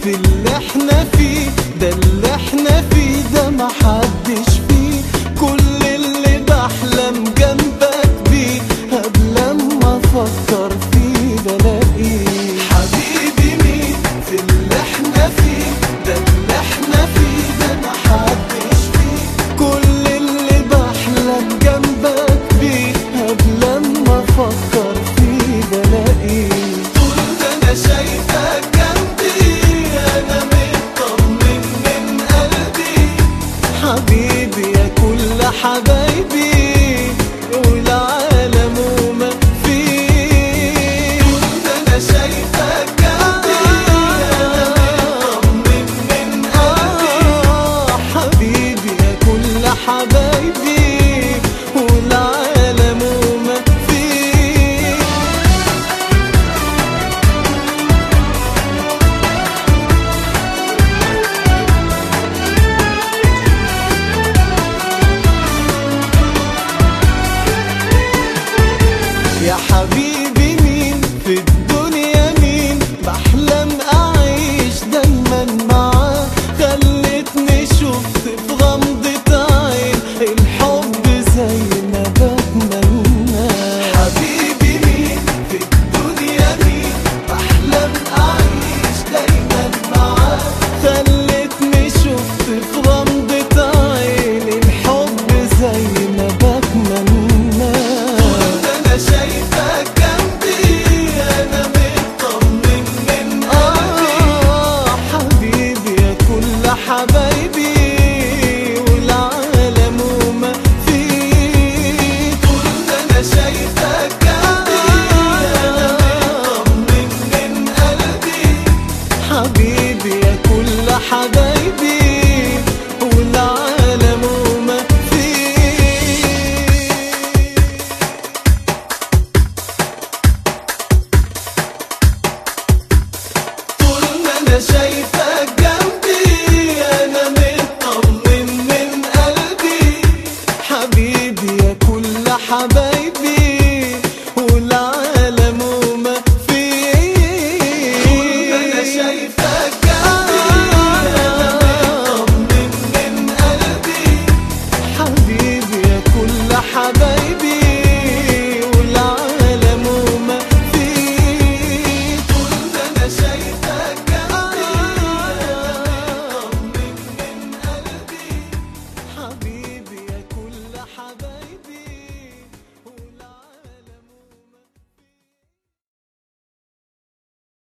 في اللي احنا فيه ده اللي احنا فيه ده محدش فيه كل اللي بحلم جنبك بيه قبل ما افكر فيه بلاقيه حبيبي مين في اللي احنا فيه ده اللي احنا فيه ده محدش فيه كل اللي بحلم جنبك بيه قبل ما افكر فيه بلاقيه طول ما انا شايفك جنبي انا مطمن من قلبي حبيبي يا كل حبايبي والعالم وما فيه طول ما انا شايفك جنبي انا مطمن من قلبي حبيبي يا كل حبايبي والعالم وما فيه يا حبيبي مين في الدنيا مين بحلم اعيش دايما معاه خلتني شفت في غمضة عين الحب زي ما بتمنى حبيبي مين في الدنيا مين بحلم اعيش دايما معاه خلتني شفت في غمضة عين الحب زي ما بتمنى انا شايفك جنبي انا مطمن من قلبي حبيبي يا كل حبايبي والعالم وما فيه طول ما انا شايفك جنبي انا مطمن من قلبي حبيبي يا كل حبايبي والعالم وما فيه طول ما انا شايفك جنبي انا مطمن من قلبي حبيبي يا كل حبايبي والعالم وما فيه طول ما انا شايفك جنبي انا مطمن من قلبي حبيبي يا كل حبايبي والعالم وما فيه طول ما انا شايفك